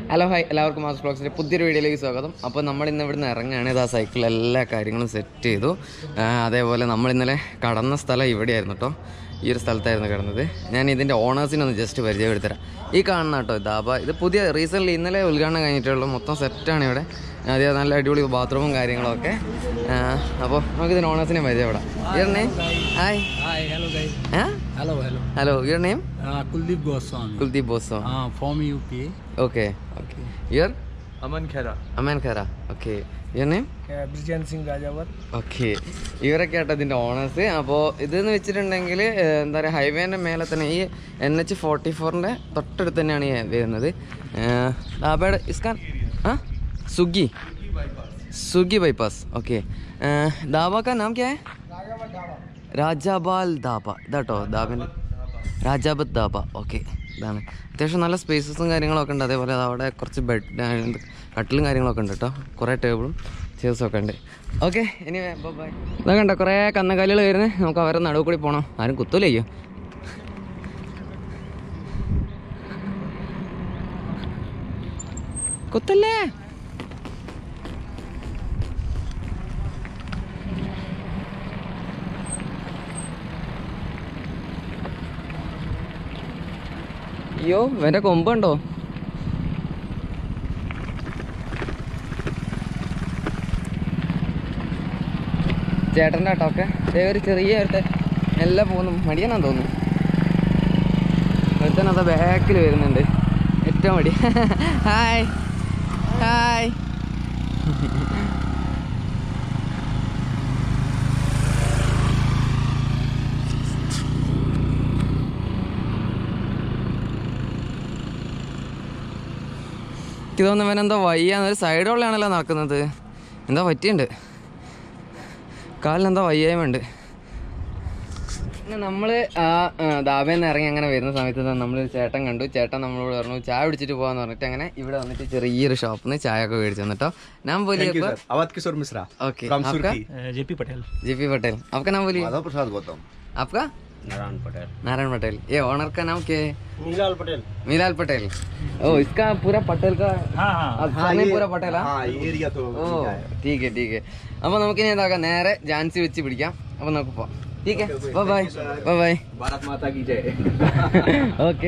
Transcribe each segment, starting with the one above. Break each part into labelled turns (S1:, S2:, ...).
S1: Hello hi എല്ലാവർക്കും Mass ബ്ലോഗ്സിൻ്റെ പുതിയൊരു വീഡിയോയിലേക്ക് സ്വാഗതം അപ്പോൾ നമ്മൾ ഇന്ന് ഇവിടുന്ന് ഇറങ്ങുകയാണ് ഇത് ആ സൈക്കിൾ എല്ലാ കാര്യങ്ങളും സെറ്റ് ചെയ്തു ആ, അതേപോലെ നമ്മൾ ഇന്നലെ കടന്ന സ്ഥലം ഇവിടെയായിരുന്നു കേട്ടോ ഈ ഒരു സ്ഥലത്തായിരുന്നു കിടന്നത് ഞാൻ ഇതിൻ്റെ ഓണേഴ്സിനൊന്ന് ജസ്റ്റ് പരിചയപ്പെടുത്തരാം ഈ കാണുന്ന കേട്ടോ ധാബ ഇത് പുതിയ റീസെൻ്റ്ലി ഇന്നലെ ഉദ്ഘാടനം കഴിഞ്ഞിട്ടുള്ളൂ മൊത്തം സെറ്റാണ് ഇവിടെ അതേ നല്ല അടിപൊളി ബാത്റൂമും കാര്യങ്ങളൊക്കെ ആ, അപ്പോൾ നമുക്കിതിൻ്റെ ഓണേഴ്സിനെ പരിചയപ്പെടാം your name hi
S2: Hi, hello guys. Hello, hello.
S1: Hello your name
S2: Uh, Kuldeep Goswami.
S1: Kuldeep ബോസോ
S2: Uh, from UP.
S1: Okay okay your
S2: Aman Khera.
S1: Aman Khera okay your name
S2: Brijan Singh Rajawat.
S1: Okay ഇവരൊക്കെ ആട്ടോ ഇതിൻ്റെ ഓണേഴ്സ് അപ്പോൾ ഇതെന്ന് വെച്ചിട്ടുണ്ടെങ്കിൽ എന്താ പറയുക ഹൈവേൻ്റെ മേലെ തന്നെ ഈ എൻ എച്ച് ഫോർട്ടി ഫോറിൻ്റെ തൊട്ടടുത്ത് തന്നെയാണ് ഈ വരുന്നത് ഡാബയുടെ ഇസ്കാൻ ആ സുഗി സുഗി ബൈപ്പാസ് ഓക്കെ ദാബ കാ നാം ക്യാ ഹൈ രാജാബാൽ ധാബ ഇതാട്ടോ ധാബിൻ്റെ രാജാബത്ത് ധാബ ഓക്കെ ഇതാണ് അത്യാവശ്യം നല്ല സ്പേസസും കാര്യങ്ങളൊക്കെ ഉണ്ട് അതേപോലെ അത് അവിടെ കുറച്ച് ബെഡ് കട്ടിലും കാര്യങ്ങളൊക്കെ ഉണ്ട് കേട്ടോ കുറേ ടേബിളും ചെയർസും ഒക്കെ ഉണ്ട് ഓക്കെ ഇനി ബൈ ഇതാ കണ്ടോ കുറേ കന്നക്കാലികൾ വരുന്നത് നമുക്ക് അവരെ നടുവ് കൂടി പോകണം ആരും കുത്തൂലയ്യോ കുത്തല്ലേ അയ്യോ ഇവൻ്റെ കൊമ്പുണ്ടോ ചേട്ടൻ്റെ കേട്ടോ ഒക്കെ ദേ ഒരു ചെറിയ ഒരുത്തെ എല്ലാം പോകുന്നു മടിയാണെന്ന് തോന്നുന്നു ഒരുത്തൻ അതാ ബാക്കിൽ വരുന്നുണ്ട് ഏറ്റവും മടി ഹായ് ഹായ് എനിക്ക് തോന്നുന്നു ഇവനെന്തോ വയ്യാന്ന് ഒരു സൈഡുള്ളതാണല്ലോ നടക്കുന്നത് എന്താ പറ്റിയുണ്ട് കാലിനെന്തോ വയ്യായ്മയുണ്ട് പിന്നെ നമ്മൾ ആ ദാബയിൽ നിന്ന് ഇറങ്ങി അങ്ങനെ വരുന്ന സമയത്ത് നമ്മൾ ചേട്ടൻ കണ്ടു ചേട്ടൻ നമ്മളോട് പറഞ്ഞു ചായ പിടിച്ചിട്ട് പോകാന്ന് പറഞ്ഞിട്ട് അങ്ങനെ ഇവിടെ വന്നിട്ട് ചെറിയൊരു ഷോപ്പിൽ നിന്ന് ചായ ഒക്കെ മേടിച്ചു തന്നിട്ടോ ഞാൻ बोलिए एक बार
S3: अवध किशोर मिश्रा
S1: ओके
S3: फ्रॉम
S1: आपका
S3: सुर्खी
S2: JP Patel.
S1: जीपी पटेल आपका नाम बोलिए
S3: माधव प्रसाद गौतम
S1: आपका
S2: Naran Patel.
S1: नारायण पटेल ये ऑनर का नाम क्या है
S2: Milal Patel.
S1: मिलाल पटेल ओ इसका पूरा पटेल का
S2: हाँ हाँ.
S1: अब सरनेम पूरा पटेल हाँ
S3: हाँ ये एरिया तो
S1: ഓ ठीक है ठीक है അപ്പൊ നമുക്ക് ഇനി എന്താക്കാം നേരെ ജാൻസി വെച്ച് പിടിക്കാം അപ്പൊ നമുക്ക് പോവാം ठीक है bye bye bye bye
S3: Bharat माता की जय
S1: ഓക്കെ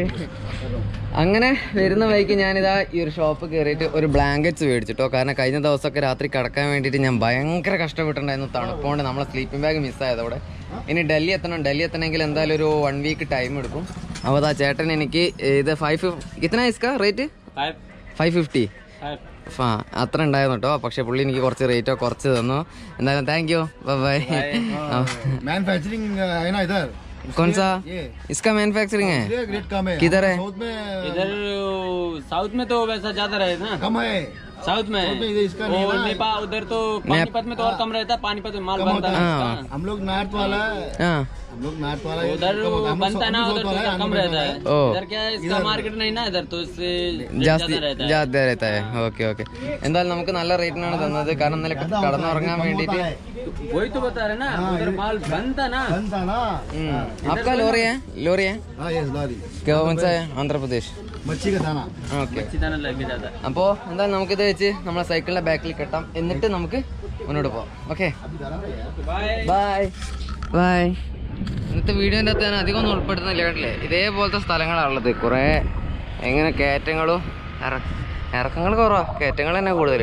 S1: അങ്ങനെ വരുന്ന വഴിക്ക് ഞാനിതാ ഈ ഒരു ഷോപ്പ് കയറിയിട്ട് ഒരു ബ്ലാങ്കറ്റ്സ് മേടിച്ചിട്ടോ കാരണം കഴിഞ്ഞ ദിവസമൊക്കെ രാത്രി കിടക്കാൻ വേണ്ടിയിട്ട് ഞാൻ ഭയങ്കര കഷ്ടപ്പെട്ടിട്ടുണ്ടായിരുന്നു തണുപ്പോണ്ട് നമ്മളെ സ്ലീപ്പിംഗ് ബാഗ് മിസ്സായത് അവിടെ ഇനി ഡൽഹി എത്തണം ഡൽഹി എത്തണമെങ്കിൽ എന്തായാലും ഒരു വൺ വീക്ക് ടൈം എടുക്കും അപ്പോൾ അതാ ചേട്ടൻ എനിക്ക് ഇത് ഫൈവ് ഫിഫ് ഇത്ര ഇസ്ക rate
S2: Five.
S1: Five fifty
S2: Five.
S1: ആ അത്ര ഉണ്ടായിരുന്നു കേട്ടോ പക്ഷെ പുള്ളി എനിക്ക് കുറച്ച് റേറ്റോ കുറച്ച് തന്നു എന്തായാലും thank you bye bye
S3: manufacturing है ना इधर
S1: कौन सा इसका मैन्युफैक्चरिंग है
S3: ये ग्रेट कम है
S1: किधर है
S3: साउथ में
S2: इधर साउथ में तो वैसा ज्यादा रहे ना
S3: कम है
S2: साउथ में
S3: में इधर इसका नहीं
S2: और
S3: ना।
S2: नेपाल उधर तो पानीपत में तो और कम रहता है पानीपत में माल बनता है
S1: हाँ
S2: इसका।
S3: हम लोग नॉर्थ वाला
S1: ആ
S3: हम लोग नॉर्थ वाला ये
S2: उधर
S3: कम होता है। हम लोग
S2: बनता है ना
S3: साउथ
S2: उधर
S3: वाला है,
S2: तो कम
S3: हमें
S2: रहता है
S1: ओ।
S2: इधर क्या है इसका मार्केट नहीं ना इधर तो इससे
S1: ജാസ്തി
S2: ज्यादा रहता है
S1: ജാസ്തി रहता ഓക്കെ ഓക്കെ എന്തായാലും നമുക്ക് നല്ല റേറ്റിനാണ് തന്നത് കാരണം ഇന്നലെ കടന്നുറങ്ങാൻ വേണ്ടിയിട്ട്
S2: वही तो बता रहे ना उधर माल बनता ना
S3: बनता ना
S1: हम्म, आपका लोरी है लोरी है
S3: हाँ यस लॉरी
S1: क्या कौन सा है आंध्र प्रदेश
S3: मच्छी का दाना
S1: ഓക്കെ
S2: अच्छी तरह लग जाता है
S1: അപ്പോൾ എന്തായാലും നമുക്കിത് വെച്ച് നമ്മളെ സൈക്കിളിന്റെ ബാക്കിൽ കെട്ടാം എന്നിട്ട് നമുക്ക് മുന്നോട്ട് പോവാം ഓക്കെ
S2: बाय
S1: ബൈ ബൈ ഇന്നത്തെ വീഡിയോൻ്റെ അകത്ത് ഞാൻ അധികം ഒന്നും ഉൾപ്പെടുത്തുന്നില്ല കേട്ടില്ലേ ഇതേപോലത്തെ സ്ഥലങ്ങളാണുള്ളത് കുറേ എങ്ങനെ കയറ്റങ്ങളും ഇറ ഇറക്കങ്ങൾ കുറവാണ് കയറ്റങ്ങൾ തന്നെ കൂടുതൽ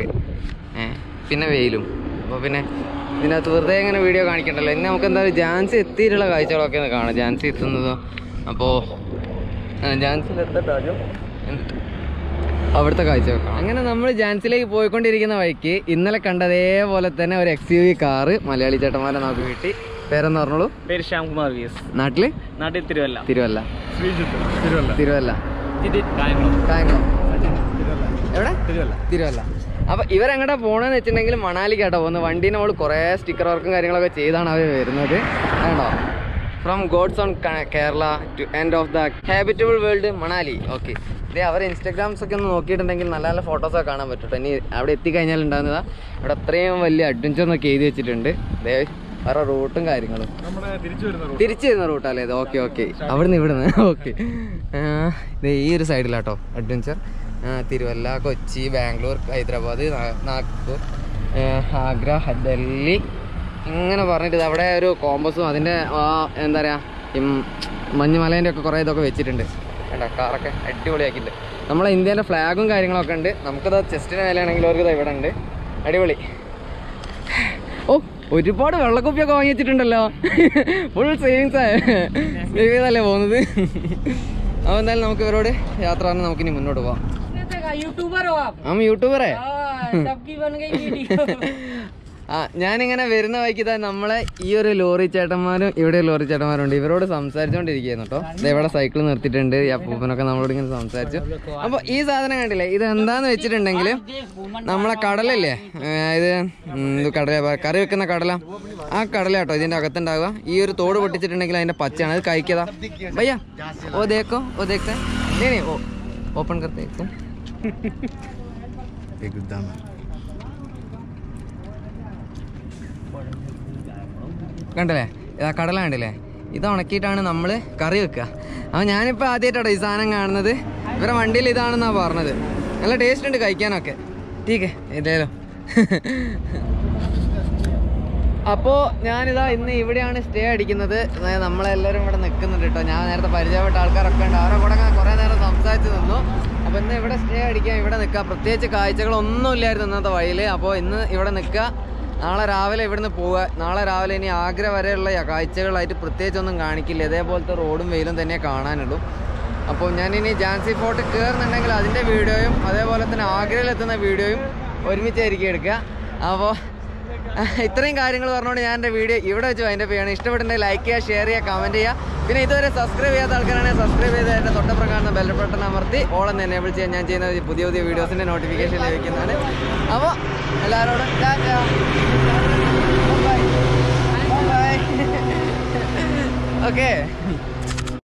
S1: പിന്നെ വെയിലും അപ്പോൾ പിന്നെ ഇതിനകത്ത് വെറുതെ ഇങ്ങനെ വീഡിയോ കാണിക്കണ്ടല്ലോ ഇനി നമുക്ക് എന്തായാലും ജാൻസി എത്തിയിട്ടുള്ള കാഴ്ചകളൊക്കെ ഒന്ന് കാണാം ജാൻസി എത്തുന്നതോ അപ്പോൾ ജാൻസിൽ എത്തട്ടോ ആദ്യം എന്നിട്ട് അവിടുത്തെ കാഴ്ച വെക്കണം അങ്ങനെ നമ്മൾ ജാൻസിലേക്ക് പോയിക്കൊണ്ടിരിക്കുന്ന വഴിക്ക് ഇന്നലെ കണ്ട അതേപോലെ തന്നെ ഒരു X U V car Malayali ചേട്ടന്മാരെ നമുക്ക് കിട്ടി പേരെന്ന് പറഞ്ഞോളൂ
S2: പേര് ശ്യാംകുമാർ വി എസ്
S1: നാട്ടില്
S2: നാട്ടിൽ തിരുവല്ല
S1: തിരുവല്ല
S3: തിരുവല്ല
S1: തിരുവല്ല
S2: കായംകുളം
S1: കായംകുളം എവിടെ തിരുവല്ല അപ്പൊ ഇവരെങ്ങടാ പോണെന്ന് വെച്ചിട്ടുണ്ടെങ്കിൽ മണാലി കേട്ടോ പോകുന്നത് വണ്ടീനെ നമ്മൾ കുറേ സ്റ്റിക്കർ വർക്കും കാര്യങ്ങളൊക്കെ ചെയ്താണ് അവർ വരുന്നത് കണ്ടോ from God's own Kerala to end of the habitable world Manali okay ഇതേ അവർ ഇൻസ്റ്റാഗ്രാംസ് ഒക്കെ ഒന്ന് നോക്കിയിട്ടുണ്ടെങ്കിൽ നല്ല നല്ല ഫോട്ടോസൊക്കെ കാണാൻ പറ്റും ട്ടോ. ഇനി അവിടെ എത്തിക്കഴിഞ്ഞാൽ ഉണ്ടാകുന്നതാ ഇവിടെ അത്രയും വലിയ അഡ്വഞ്ചർ എന്നൊക്കെ എഴുതി വെച്ചിട്ടുണ്ട് ദേ വേറെ റൂട്ടും കാര്യങ്ങളും തിരിച്ചു വരുന്ന റൂട്ടല്ലേ ഇത് ഓക്കെ ഓക്കെ അവിടുന്ന് ഇവിടുന്ന് ഓക്കെ ഈ ഒരു സൈഡിലാട്ടോ അഡ്വഞ്ചർ ആ, തിരുവല്ല കൊച്ചി ബാംഗ്ലൂർ ഹൈദരാബാദ് നാ- നാഗ്പൂർ ആ, ആഗ്ര ഡൽഹി ഇങ്ങനെ പറഞ്ഞിട്ട് ഇത് അവിടെ ഒരു കോമ്പസും അതിൻ്റെ ആ എന്താ പറയുക മഞ്ഞുമലേൻ്റെ ഒക്കെ കുറേ ഇതൊക്കെ വെച്ചിട്ടുണ്ട് കേട്ടോ കാറൊക്കെ അടിപൊളിയാക്കിയിട്ടുണ്ട് നമ്മളെ ഇന്ത്യൻ്റെ ഫ്ലാഗും കാര്യങ്ങളൊക്കെ ഉണ്ട് നമുക്കത് ചെസ്റ്റിന് മേലെയാണെങ്കിലും അവർക്ക് ഇവിടെ ഉണ്ട് അടിപൊളി ഓ ഒരുപാട് വെള്ളക്കുപ്പിയൊക്കെ വാങ്ങി വെച്ചിട്ടുണ്ടല്ലോ ഫുൾ സേവിങ്സ് സേവ് ചെയ്തല്ലേ പോകുന്നത് അപ്പോൾ എന്തായാലും നമുക്ക് ഇവരോട് യാത്ര പറഞ്ഞ് നമുക്കിനി മുന്നോട്ട് പോവാം
S2: यूट्यूबर हो आप
S1: ആം യൂട്യൂബറേ
S2: सबकी बन गई वीडियो
S1: ആ ഞാനിങ്ങനെ വരുന്ന വഴിക്ക് ഇതാ നമ്മളെ ഈ ഒരു ലോറി ചേട്ടന്മാരും ഇവിടെ ഒരു ലോറി ചേട്ടന്മാരും ഉണ്ട് ഇവരോട് സംസാരിച്ചോണ്ടിരിക്കുന്നു കേട്ടോ ഇത് ഇവിടെ സൈക്കിൾ നിർത്തിയിട്ടുണ്ട് ഈ അപ്പൂപ്പനൊക്കെ നമ്മളോട് ഇങ്ങനെ സംസാരിച്ചു അപ്പൊ ഈ സാധനം കണ്ടില്ലേ ഇത് എന്താന്ന് വെച്ചിട്ടുണ്ടെങ്കിൽ നമ്മളെ കടലല്ലേ ഏ, ഇത് ഉം, ഇത് കടല പ- കറി വെക്കുന്ന കടല ആ കടല കേട്ടോ ഇതിന്റെ അകത്തുണ്ടാവുക ഈ ഒരു തോട് പൊട്ടിച്ചിട്ടുണ്ടെങ്കിൽ അതിന്റെ പച്ചയാണ് അത് കഴിക്കതാ ഭയ്യ ഓ ദേക്കോ ഓ ദേക്കത്തെ नहीं नहीं ओ ओपन करते हैं तुम
S3: एक दाना
S1: കണ്ടല്ലേ ഇതാ കടല കണ്ടില്ലേ ഇത് ഉണക്കിയിട്ടാണ് നമ്മൾ കറി വെക്കുക അപ്പോൾ ഞാനിപ്പോൾ ആദ്യമായിട്ടാണ് ഈ സാധനം കാണുന്നത് ഇവരെ വണ്ടിയിൽ ഇതാണെന്നാണ് പറഞ്ഞത് നല്ല ടേസ്റ്റ് ഉണ്ട് കഴിക്കാനൊക്കെ ടീക്കെ ഇതേലോ അപ്പോൾ ഞാനിതാ ഇന്ന് ഇവിടെയാണ് സ്റ്റേ അടിക്കുന്നത് അതായത് നമ്മളെല്ലാവരും ഇവിടെ നിൽക്കുന്നുണ്ട് കേട്ടോ ഞാൻ നേരത്തെ പരിചയപ്പെട്ട ആൾക്കാരൊക്കെ ഉണ്ട് അവരെ കൂടെ ഞാൻ കുറേ നേരം സംസാരിച്ച് നിന്നു അപ്പോൾ ഇന്ന് ഇവിടെ സ്റ്റേ അടിക്കാൻ ഇവിടെ നിൽക്കുക പ്രത്യേകിച്ച് കാഴ്ചകളൊന്നും ഇല്ലായിരുന്നു ഇന്നത്തെ വഴിയിൽ അപ്പോൾ ഇന്ന് ഇവിടെ നിൽക്കുക നാളെ രാവിലെ ഇവിടുന്ന് പോവുക നാളെ രാവിലെ ഇനി ആഗ്ര വരെയുള്ള യ- കാഴ്ചകളായിട്ട് പ്രത്യേകിച്ചൊന്നും കാണിക്കില്ല ഇതേപോലത്തെ റോഡും വെയിലും തന്നെ കാണാനുള്ളൂ അപ്പോൾ ഞാനിനി ജാൻസി ഫോർട്ട് കയറുന്നുണ്ടെങ്കിൽ അതിൻ്റെ വീഡിയോയും അതേപോലെ തന്നെ ആഗ്രയിലെത്തുന്ന വീഡിയോയും ഒരുമിച്ചായിരിക്കും എടുക്കുക അപ്പോൾ ഇത്രയും കാര്യങ്ങൾ പറഞ്ഞുകൊണ്ട് ഞാൻ എൻ്റെ വീഡിയോ ഇവിടെ വെച്ച് അതിൻ്റെ ചെയ്യണം ഇഷ്ടപ്പെട്ടുണ്ടെങ്കിൽ ലൈക്ക് ചെയ്യുക ഷെയർ ചെയ്യുക കമൻറ്റ് ചെയ്യുക പിന്നെ ഇതുവരെ സബ്സ്ക്രൈബ് ചെയ്യാത്ത ആൾക്കാരാണെങ്കിൽ സബ്സ്ക്രൈബ് ചെയ്ത് എൻ്റെ തൊട്ടപ്പുറം കാണുന്ന ബെൽ ബട്ടൺ അമർത്തി ഓളം എനേബിൾ ചെയ്യാൻ ഞാൻ ചെയ്യുന്ന പുതിയ പുതിയ വീഡിയോസിൻ്റെ നോട്ടിഫിക്കേഷൻ ലഭിക്കുന്നതാണ് അപ്പോൾ എല്ലാവരോടും ബൈ ഓക്കെ